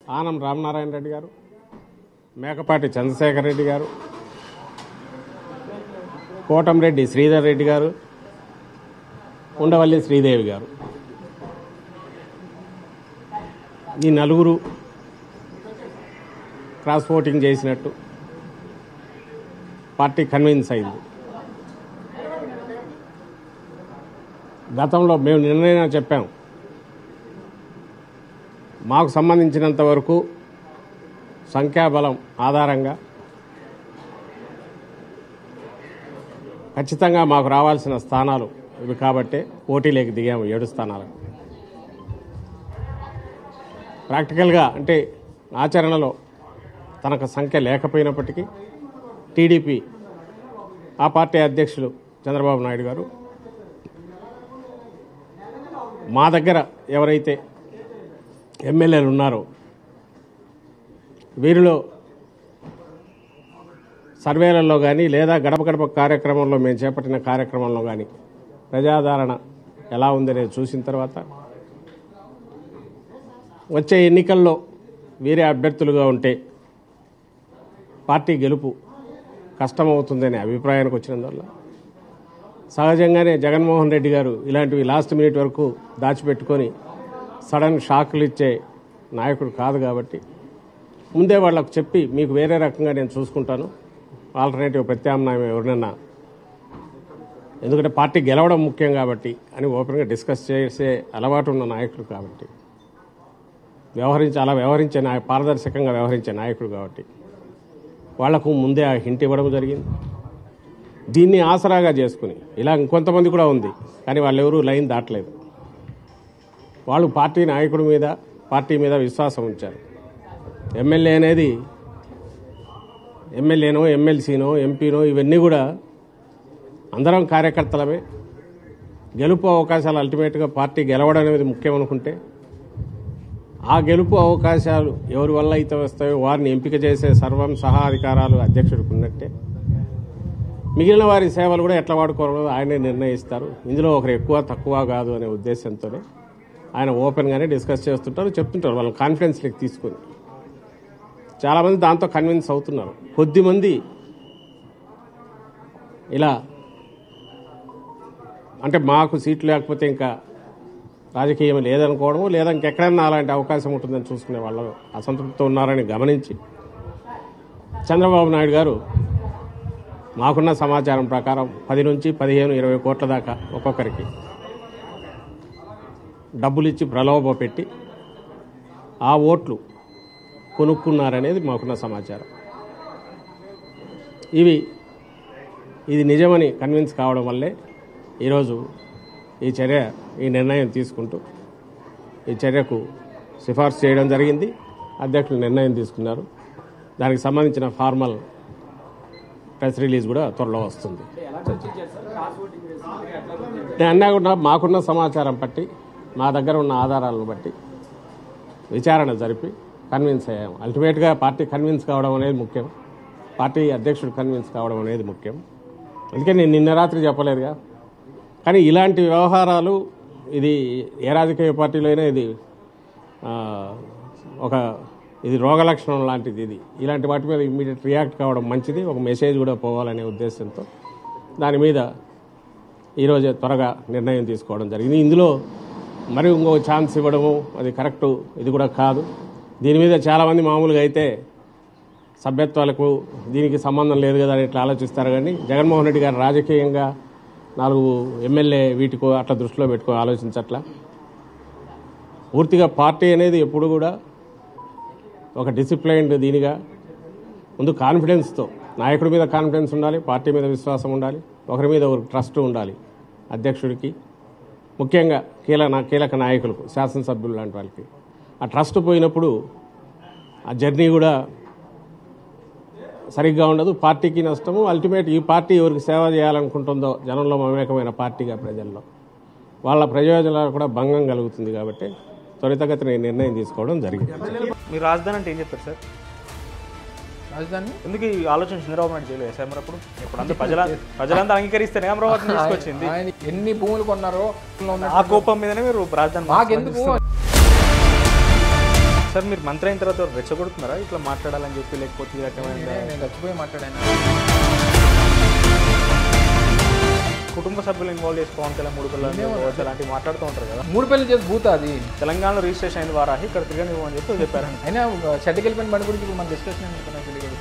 ఆనం రామనారాయణ రెడ్డి గారు మేకపాటి చంద్రశేఖర్ రెడ్డి గారు కోటంరెడ్డి శ్రీధర్ రెడ్డి గారు ఉండవల్లి శ్రీదేవి గారు ఈ నలుగురు క్రాస్ ఓటింగ్ చేసినట్టు పార్టీ కన్విన్స్ అయింది గతంలో మేము నిర్ణయం చెప్పాం మాకు సంబంధించినంత వరకు సంఖ్యాబలం ఆధారంగా ఖచ్చితంగా మాకు రావాల్సిన స్థానాలు ఇవి కాబట్టే పోటీలోకి దిగాము ఏడు స్థానాలకు ప్రాక్టికల్గా అంటే ఆచరణలో తనకు సంఖ్య లేకపోయినప్పటికీ టీడీపీ ఆ పార్టీ అధ్యక్షులు చంద్రబాబు నాయుడు గారు మా దగ్గర ఎవరైతే ఎమ్మెల్యేలు ఉన్నారో వీరిలో సర్వేలలో కానీ లేదా గడప గడప కార్యక్రమంలో మేము చేపట్టిన కార్యక్రమంలో కానీ ప్రజాదరణ ఎలా ఉందనేది చూసిన తర్వాత వచ్చే ఎన్నికల్లో వీరే అభ్యర్థులుగా ఉంటే పార్టీ గెలుపు కష్టమవుతుందనే అభిప్రాయానికి వచ్చినందువల్ల సహజంగానే జగన్మోహన్ రెడ్డి గారు ఇలాంటివి లాస్ట్ మినిట్ వరకు దాచిపెట్టుకొని సడన్ షాకులు ఇచ్చే నాయకుడు కాదు కాబట్టి ముందే వాళ్ళకు చెప్పి మీకు వేరే రకంగా నేను చూసుకుంటాను ఆల్టర్నేటివ్ ప్రత్యామ్నాయం ఎవరినన్నా ఎందుకంటే పార్టీ గెలవడం ముఖ్యం కాబట్టి అని ఓపెన్గా డిస్కస్ చేసే అలవాటు ఉన్న నాయకుడు కాబట్టి వ్యవహరించి అలా వ్యవహరించే నాయ పారదర్శకంగా వ్యవహరించే నాయకుడు కాబట్టి వాళ్లకు ముందే ఆ హింట్ ఇవ్వడం జరిగింది దీన్ని ఆసరాగా చేసుకుని ఇలా ఇంకొంతమంది కూడా ఉంది కానీ వాళ్ళెవరూ లైన్ దాటలేదు వాళ్ళు పార్టీ నాయకుడి మీద పార్టీ మీద విశ్వాసం ఉంచారు ఎమ్మెల్యే అనేది ఎమ్మెల్యేనో ఎమ్మెల్సీనో ఎంపీనో ఇవన్నీ కూడా అందరం కార్యకర్తలమే గెలుపు అవకాశాలు అల్టిమేట్గా పార్టీ గెలవడం అనేది ముఖ్యం అనుకుంటే ఆ గెలుపు అవకాశాలు ఎవరి వల్ల అయితే వస్తాయో వారిని ఎంపిక చేసే సర్వం సహా అధికారాలు అధ్యక్షుడికి ఉన్నట్టే మిగిలిన వారి సేవలు కూడా ఎట్లా వాడుకోవాలో ఆయనే నిర్ణయిస్తారు ఇందులో ఒకరు ఎక్కువ తక్కువ కాదు అనే ఉద్దేశంతోనే ఆయన ఓపెన్గానే డిస్కస్ చేస్తుంటారు చెప్తుంటారు వాళ్ళ కాన్ఫిడెన్స్లోకి తీసుకొని చాలామంది దాంతో కన్విన్స్ అవుతున్నారు కొద్దిమంది ఇలా అంటే మాకు సీట్లు లేకపోతే ఇంకా రాజకీయం లేదనుకోవడం లేదా ఇంకెక్కడన్నా అలాంటి అవకాశం ఉంటుందని చూసుకునే వాళ్ళు అసంతృప్తితో ఉన్నారని గమనించి చంద్రబాబు నాయుడు గారు మాకున్న సమాచారం ప్రకారం పది నుంచి పదిహేను ఇరవై కోట్ల దాకా ఒక్కొక్కరికి డబ్బులు ఇచ్చి ప్రలోభ పెట్టి ఆ ఓట్లు కొనుక్కున్నారనేది మాకున్న సమాచారం ఇవి ఇది నిజమని కన్విన్స్ కావడం వల్లే ఈరోజు ఈ చర్య ఈ నిర్ణయం తీసుకుంటూ ఈ చర్యకు సిఫార్సు చేయడం జరిగింది అధ్యక్షులు నిర్ణయం తీసుకున్నారు దానికి సంబంధించిన ఫార్మల్ ప్రెస్ రిలీజ్ కూడా త్వరలో వస్తుంది నేను అన్నా కూడా మాకున్న సమాచారం బట్టి మా దగ్గర ఉన్న ఆధారాలను బట్టి విచారణ జరిపి కన్విన్స్ అయ్యాం అల్టిమేట్గా పార్టీ కన్విన్స్ కావడం అనేది ముఖ్యం పార్టీ అధ్యక్షుడు కన్విన్స్ కావడం అనేది ముఖ్యం అందుకే నేను నిన్న రాత్రి చెప్పలేదుగా కానీ ఇలాంటి వ్యవహారాలు ఇది ఏ రాజకీయ పార్టీలో అయినా ఇది ఆ, ఒక ఇది రోగ లక్షణం లాంటిది ఇది ఇలాంటి వాటి మీద ఇమ్మీడియట్ రియాక్ట్ కావడం మంచిది ఒక మెసేజ్ కూడా పోవాలనే ఉద్దేశంతో దాని మీద ఈరోజే త్వరగా నిర్ణయం తీసుకోవడం జరిగింది ఇందులో మరి ఇంకో ఛాన్స్ ఇవ్వడము అది కరెక్టు ఇది కూడా కాదు దీని మీద చాలామంది మామూలుగా అయితే సభ్యత్వాలకు దీనికి సంబంధం లేదు కదా అని ఇట్లా ఆలోచిస్తారు కానీ జగన్మోహన్ రెడ్డి గారు రాజకీయంగా నాలుగు ఎమ్మెల్యే వీటికో అట్లా దృష్టిలో పెట్టుకో ఆలోచించట్లా పూర్తిగా పార్టీ అనేది ఎప్పుడు కూడా ఒక డిసిప్లైన్డ్ దీనిగా ముందు కాన్ఫిడెన్స్తో నాయకుడి మీద కాన్ఫిడెన్స్ ఉండాలి పార్టీ మీద విశ్వాసం ఉండాలి ఒకరి మీద ఒకరికి ట్రస్ట్ ఉండాలి అధ్యక్షుడికి ముఖ్యంగా కీలక కీలక నాయకులకు శాసనసభ్యులు లాంటి వాళ్ళకి ఆ ట్రస్ట్ పోయినప్పుడు ఆ జర్నీ కూడా సరిగ్గా ఉండదు పార్టీకి నష్టము అల్టిమేట్ ఈ పార్టీ ఎవరికి సేవ చేయాలనుకుంటుందో జనంలో మమేకమైన పార్టీగా ప్రజల్లో వాళ్ళ ప్రయోజనాలు కూడా భంగం కలుగుతుంది కాబట్టి త్వరితగతిన ఈ నిర్ణయం తీసుకోవడం జరిగింది మీరు రాజధాని అంటే ఏం చెప్తారు సార్ రాజధాని ఎందుకు ఈ ఆలోచన చంద్రబాబు నాయుడు చేయలేదు సార్ మరి అప్పుడు ఇప్పుడు అందరూ ప్రజల ప్రజలంతా అంగీకరిస్తేనే అమరావతిని తీసుకొచ్చింది ఆయన ఎన్ని భూములు కొన్నారో ఆ కోపం మీదనే మీరు రాజధాని మాకెందుకు సార్ మీరు మంత్రి అయిన తర్వాత రెచ్చగొడుతున్నారా ఇట్లా మాట్లాడాలని చెప్పి లేకపోతే ఈ రకమైన నేనే- నేను చచ్చిపోయి మాట్లాడాను కుటుంబ సభ్యులు ఇన్వాల్వ్ చేసి పవన్ కళ్యాణ్ మూడు పిల్లలు కావచ్చు అలాంటివి మాట్లాడుతూ ఉంటారు కదా మూడు పెళ్లి చేసి భూత అది తెలంగాణలో రిజిస్ట్రేషన్ అయిన వారాహి ఇక్కడ తిరగనివ్వని చెప్పి చెప్పారండి అయినా షెడ్కి వెళ్ళిపోయిన బండి గురించి ఇప్పుడు మన డిస్కషన్ ఎందుకు నాకు తెలియదు